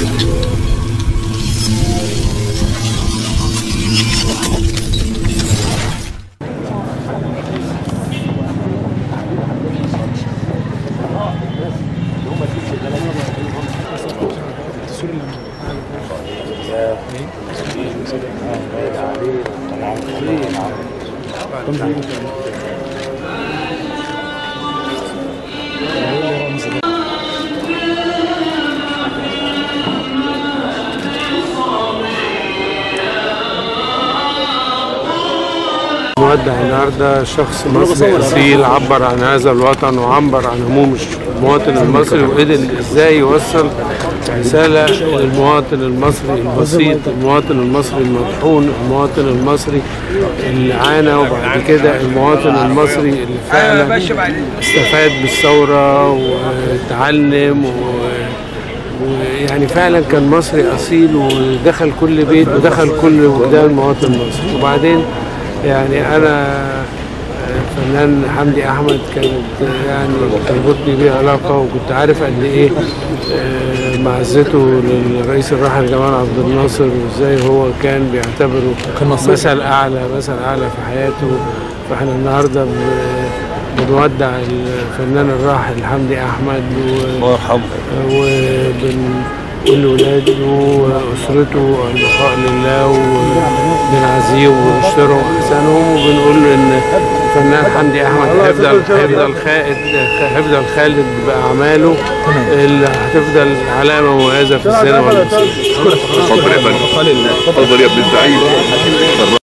مودع النهارده شخص مصري اصيل عبر عن هذا الوطن وعبر عن هموم المواطن المصري وقدر ازاي يوصل رساله للمواطن المصري البسيط المواطن المصري المطحون المواطن المصري اللي عانى وبعد كده المواطن المصري اللي فعلا استفاد بالثوره وتعلم و ويعني فعلا كان مصري اصيل ودخل كل بيت ودخل كل وجدان مواطن مصري وبعدين يعني انا فنان حمدي احمد كانت يعني تربطني بيه علاقه وكنت عارف قد ايه آه، معزته للرئيس الراحل جمال عبد الناصر وازاي هو كان بيعتبره مثل اعلى مثل اعلى في حياته فاحنا النهارده ب- بنودع الفنان الراحل حمدي احمد و الله يرحمه وبنقول لولاده واسرته البقاء لله وبنعزيه وبنشتروا احسانهم وبنقول له ان الفنان حمدي احمد هيفضل هيفضل خالد هيفضل خالد باعماله اللي هتفضل علامه مميزه في السينما المصريه اتفضل يا فندم اتفضل يا ابن الزعيم